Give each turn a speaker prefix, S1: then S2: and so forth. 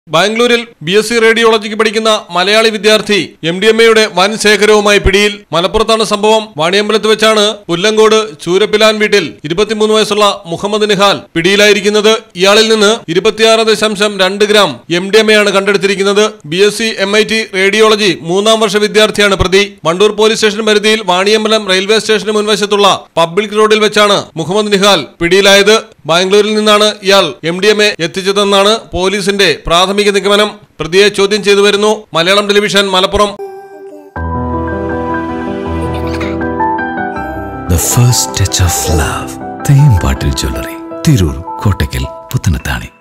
S1: ബാംഗ്ലൂരിൽ B S C റേഡിയോളജിക്ക് പഠിക്കുന്ന മലയാളി വിദ്യാർത്ഥി എം ഡി എം എയുടെ വൻ ശേഖരവുമായി പിടിയിൽ മലപ്പുറത്താണ് സംഭവം വാണിയമ്പലത്ത് വെച്ചാണ് പുല്ലങ്കോട് ചൂരപ്പിലാൻ വീട്ടിൽ ഇരുപത്തിമൂന്ന് വയസ്സുള്ള മുഹമ്മദ് നിഹാൽ പിടിയിലായിരിക്കുന്നത് ഇയാളിൽ നിന്ന് ഇരുപത്തിയാറ് ദശാംശം രണ്ട് gram M D M A ആണ് കണ്ടെടുത്തിരിക്കുന്നത് B S C M I T radiology മൂന്നാം വർഷ വിദ്യാർത്ഥിയാണ് പ്രതി വണ്ടൂർ പോലീസ് സ്റ്റേഷൻ പരിധിയിൽ വാണിയമ്പലം റെയിൽവേ സ്റ്റേഷന് മുൻവശത്തുള്ള പബ്ലിക് റോഡിൽ വെച്ചാണ് മുഹമ്മദ് നിഹാൽ പിടിയിലായത് ബാംഗ്ലൂരിൽ നിന്നാണ് ഇയാൾ എം ഡി എം എ എത്തിച്ചതെന്നാണ് പോലീസിന്റെ പ്രാഥമിക നിഗമനം പ്രതിയെ ചോദ്യം ചെയ്തു വരുന്നു Malayalam television Malappuram
S2: The first touch of love. Thembattil jewellery Tirur Kottakkal Puthanathani